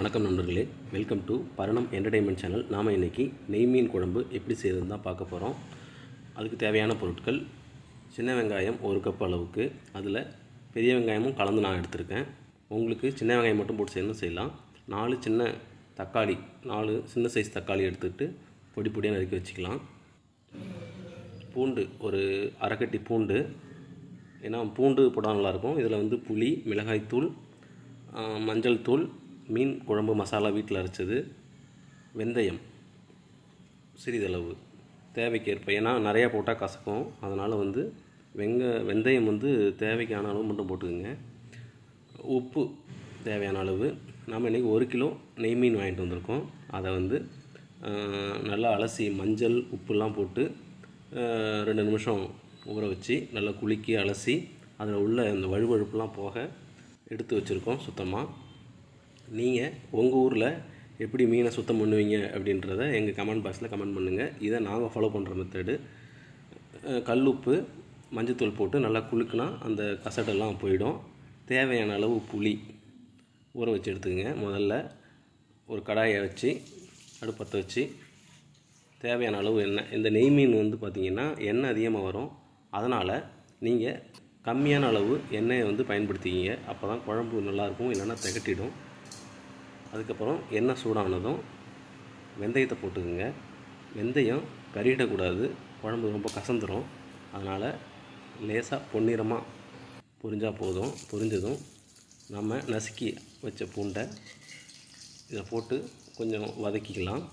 வணக்கம் நண்பர்களே welcome to Bharanam entertainment channel நாம் இன்றைக்கி நெய் மீன் குழம்பு எப்படி செய்கிறதுன்னு தான் பார்க்க போகிறோம் அதுக்கு தேவையான பொருட்கள் சின்ன வெங்காயம் ஒரு கப் அளவுக்கு அதில் பெரிய வெங்காயமும் கலந்து நான் எடுத்திருக்கேன் உங்களுக்கு சின்ன வெங்காயம் மட்டும் போட்டு செய்யணும் செய்யலாம் நாலு சின்ன தக்காளி நாலு சின்ன சைஸ் தக்காளி எடுத்துக்கிட்டு பொடி பொடியாக நறுக்கி வச்சுக்கலாம் பூண்டு ஒரு அரைக்கட்டி பூண்டு ஏன்னா பூண்டு போட்டால் நல்லாயிருக்கும் இதில் வந்து புளி மிளகாய்த்தூள் ஆ, மஞ்சள் தூள் மீன் குழம்பு மசாலா வீட்டில் அரைச்சது வெந்தயம் சிறிதளவு தேவைக்கேற்ப ஏன்னா நிறையா போட்டால் கசக்கும் அதனால் வந்து வெங்க வெந்தயம் வந்து தேவைக்கான அளவு மட்டும் போட்டுக்கோங்க உப்பு தேவையான அளவு நாம் இன்றைக்கி ஒரு கிலோ நெய் மீன் வாங்கிட்டு வந்திருக்கோம் அதை வந்து ஆ, நல்லா அலசி மஞ்சள் உப்புலாம் போட்டு ஆ, ரெண்டு நிமிஷம் ஊற வச்சு நல்லா குலுக்கி அலசி அதில் உள்ள இந்த வழுவழுப்புலாம் போக எடுத்து வச்சுருக்கோம் சுத்தமாக நீங்கள் உங்கள் ஊரில் எப்படி மீனை சுத்தம் பண்ணுவீங்க அப்படின்றத எங்கள் கமெண்ட் பாக்ஸில் கமெண்ட் பண்ணுங்கள் இதை நாங்கள் ஃபாலோ பண்ணுற மெத்தடு கல்லுப்பு மஞ்சத்தூள் போட்டு நல்லா குலுக்குனா அந்த கசடெல்லாம் போயிடும் தேவையான அளவு புளி ஊற வச்சு எடுத்துக்கங்க முதல்ல ஒரு கடாயை வச்சு அடுப்பத்தை வச்சு தேவையான அளவு எண்ணெய் இந்த நெய் மீன் வந்து பார்த்திங்கன்னா எண்ணெய் அதிகமாக வரும் அதனால் நீங்கள் கம்மியான அளவு எண்ணெயை வந்து பயன்படுத்திக்கிங்க அப்போ தான் குழம்பு நல்லாயிருக்கும் இல்லைன்னா திகட்டிடும் அதுக்கப்புறம் எண்ணெய் சூடானதும் வெந்தயத்தை போட்டுக்குங்க வெந்தயம் கறியிடக்கூடாது குழம்பு ரொம்ப கசந்துரும் அதனால் லேசாக பொன்னிறமாக பொரிஞ்சால் போதும் பொரிஞ்சதும் நம்ம நசுக்கி வச்ச பூண்டை இதை போட்டு கொஞ்சம் வதக்கிக்கலாம்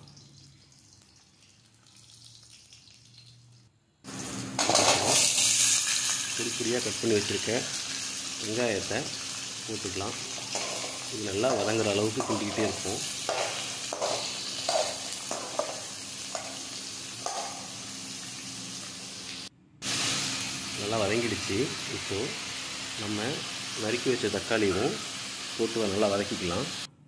பொடி பொடியாக கட் பண்ணி வச்சுருக்க வெங்காயத்தை போட்டுக்கலாம் இது நல்லா வதங்குற அளவுக்கு கிண்டிக்கிட்டே இருப்போம் நல்லா வதங்கிடுச்சு இப்போது நம்ம நறுக்கி வச்ச தக்காளியும் போட்டு நல்லா வதக்கிக்கலாம்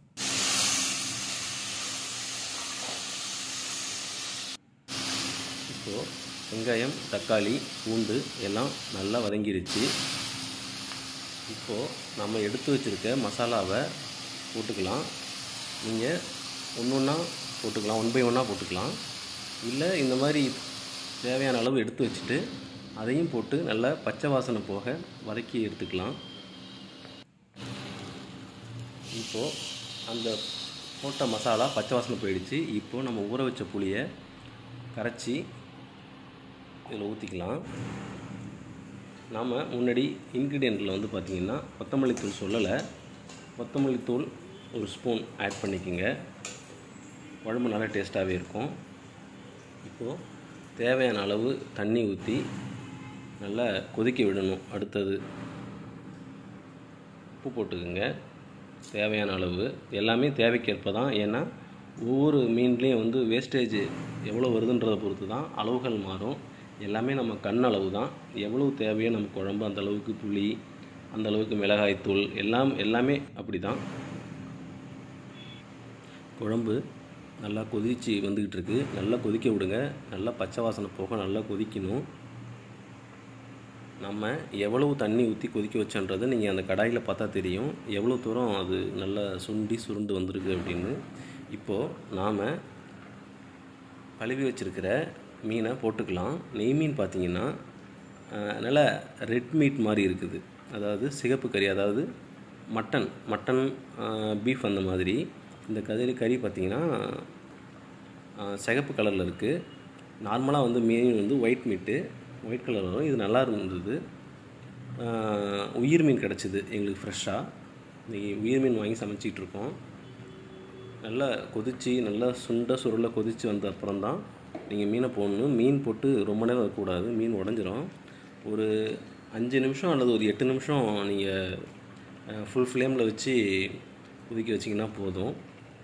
இப்போது வெங்காயம் தக்காளி பூண்டு எல்லாம் நல்லா வதங்கிருச்சு இப்போது நம்ம எடுத்து வச்சுருக்க மசாலாவை போட்டுக்கலாம் நீங்கள் ஒன்று ஒன்றா போட்டுக்கலாம் ஒன் பை ஒன்னாக போட்டுக்கலாம் இல்லை இந்த மாதிரி தேவையான அளவு எடுத்து வச்சுட்டு அதையும் போட்டு நல்லா பச்சை வாசனை போக வதக்கி எடுத்துக்கலாம் இப்போது அந்த போட்ட மசாலா பச்சை வாசனை போயிடுச்சு இப்போது நம்ம ஊற வச்ச புளியை கரைச்சி இதில் ஊற்றிக்கலாம் நாம் முன்னாடி இன்க்ரீடியண்ட்டில் வந்து பார்த்திங்கன்னா கொத்தமல்லி தூள் சொல்லலை கொத்தமல்லி தூள் ஒரு ஸ்பூன் ஆட் பண்ணிக்கோங்க குழம்பு நல்லா டேஸ்ட்டாகவே இருக்கும் இப்போது தேவையான அளவு தண்ணி ஊற்றி நல்லா கொதிக்க விடணும் அடுத்தது உப்பு போட்டுக்குங்க தேவையான அளவு எல்லாமே தேவைக்கேற்ப தான் ஏன்னா ஒவ்வொரு மீன்லேயும் வந்து வேஸ்டேஜ் எவ்வளோ வருதுன்றதை பொறுத்து தான் அளவுகள் மாறும் எல்லாமே நம்ம கண் அளவு தான் எவ்வளோ தேவையோ நம்ம குழம்பு அந்த அளவுக்கு புளி அந்த அளவுக்கு மிளகாய்த்தூள் எல்லாம் எல்லாமே அப்படி தான் குழம்பு நல்லா கொதிச்சு வந்துக்கிட்டு இருக்கு நல்லா கொதிக்க விடுங்க நல்லா பச்சை வாசனை போக நல்லா கொதிக்கணும் நம்ம எவ்வளவு தண்ணி ஊற்றி கொதிக்க வச்சோன்றது நீங்கள் அந்த கடாயில் பார்த்தா தெரியும் எவ்வளோ தூரம் அது நல்லா சுண்டி சுருண்டு வந்திருக்கு அப்படின்னு இப்போது நாம் கழுவி வச்சுருக்கிற மீனை போட்டுக்கலாம் நெய் மீன் பார்த்தீங்கன்னா அஹ், நல்லா ரெட் மீட் மாதிரி இருக்குது அதாவது சிகப்பு கறி அதாவது மட்டன் மட்டன் பீஃப் அந்த மாதிரி இந்த கதிரி கறி பார்த்திங்கன்னா அஹ், சிகப்பு கலரில் இருக்குது நார்மலாக வந்து மீன் வந்து ஒயிட் மீட்டு ஒயிட் கலர் வரும் இது நல்லா இருந்தது அஹ், உயிர் மீன் கிடச்சிது எங்களுக்கு ஃப்ரெஷ்ஷாக இன்றைக்கி உயிர் மீன் வாங்கி சமைச்சிட்டு இருக்கோம் நல்லா கொதித்து நல்லா சுண்ட சுருள கொதித்து வந்த அப்புறம் தான் நீங்கள் மீனை போடணும் மீன் போட்டு ரொம்ப நேரம் இருக்கக்கூடாது மீன் உடஞ்சிரும் ஒரு அஞ்சு நிமிஷம் அல்லது ஒரு எட்டு நிமிஷம் நீங்கள் ஃபுல் ஃப்ளேமில் வச்சு கொதிக்க வச்சிங்கன்னா போதும்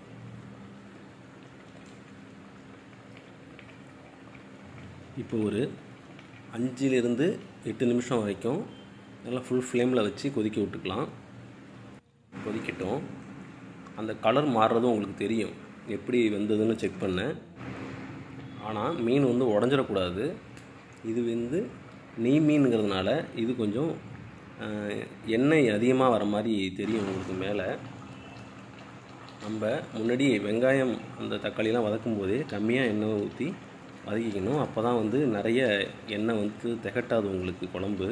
இப்போ ஒரு அஞ்சிலிருந்து எட்டு நிமிஷம் வரைக்கும் நல்லா ஃபுல் ஃப்ளேமில் வச்சு கொதிக்க விட்டுக்கலாம் கொதிக்கட்டும் அந்த கலர் மாறுறதும் உங்களுக்கு தெரியும் எப்படி வெந்ததுன்னு செக் பண்ணேன் ஆனால் மீன் வந்து உடஞ்சிடக்கூடாது இது வந்து நெய் மீனுங்கிறதுனால இது கொஞ்சம் அஹ், எண்ணெய் அதிகமாக வர மாதிரி தெரியும் உங்களுக்கு மேலே நம்ம முன்னாடி வெங்காயம் அந்த தக்காளிலாம் வதக்கும் போதே கம்மியாக எண்ணெய் ஊற்றி வதக்கிக்கணும் அப்போ தான் வந்து நிறைய எண்ணெய் வந்து திகட்டாது உங்களுக்கு குழம்பு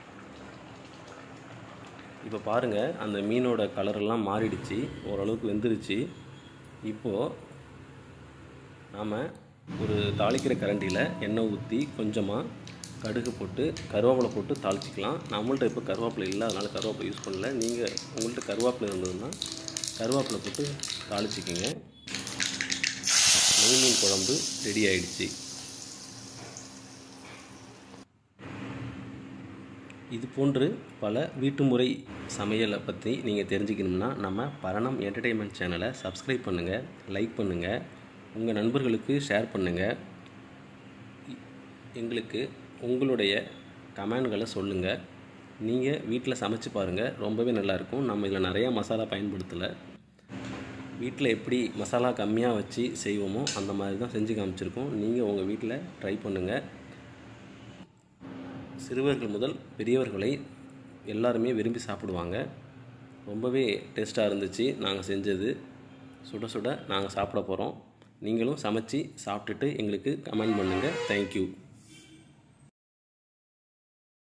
இப்போ பாருங்கள் அந்த மீனோட கலரெல்லாம் மாறிடுச்சு ஓரளவுக்கு வெந்துருச்சு இப்போது நாம் ஒரு தாளிக்கிற கரண்டியில் எண்ணெய் ஊற்றி கொஞ்சமாக கடுகு போட்டு கருவேப்பிலை போட்டு தாளிச்சிக்கலாம் நம்மள்ட்ட இப்போ கருவேப்பிலை இல்லை அதனால் கருவேப்பிலை யூஸ் பண்ணல நீங்கள் உங்கள்கிட்ட கருவேப்பிலை இருந்ததுன்னா கருவேப்பிலை போட்டு தாளிச்சிக்கோங்க நெய் மீன் குழம்பு ரெடி ஆயிடுச்சு இது போன்று பல வீட்டு முறை சமையலை பற்றி நீங்கள் தெரிஞ்சுக்கணும்னா நம்ம பரணம் என்டர்டெயின்மெண்ட் சேனலை சப்ஸ்கிரைப் பண்ணுங்கள் லைக் பண்ணுங்கள் உங்கள் நண்பர்களுக்கு ஷேர் பண்ணுங்கள் எங்களுக்கு உங்களுடைய கமெண்ட்களை சொல்லுங்கள் நீங்கள் வீட்டில் சமைச்சு பாருங்கள் ரொம்பவே நல்லாயிருக்கும் நம்ம இதில் நிறையா மசாலா பயன்படுத்தலை வீட்டில் எப்படி மசாலா கம்மியாக வச்சு செய்வோமோ அந்த மாதிரி தான் செஞ்சு காமிச்சிருக்கோம் நீங்கள் உங்கள் வீட்டில் ட்ரை பண்ணுங்கள் சிறுவர்கள் முதல் பெரியவர்களை எல்லாருமே விரும்பி சாப்பிடுவாங்க ரொம்பவே டேஸ்ட்டாக இருந்துச்சு நாங்கள் செஞ்சது சுட சுட நாங்கள் சாப்பிட போகிறோம் நீங்களும் சமைச்சு சாப்பிட்டுட்டு எங்களுக்கு கமெண்ட் பண்ணுங்கள் தேங்க்யூ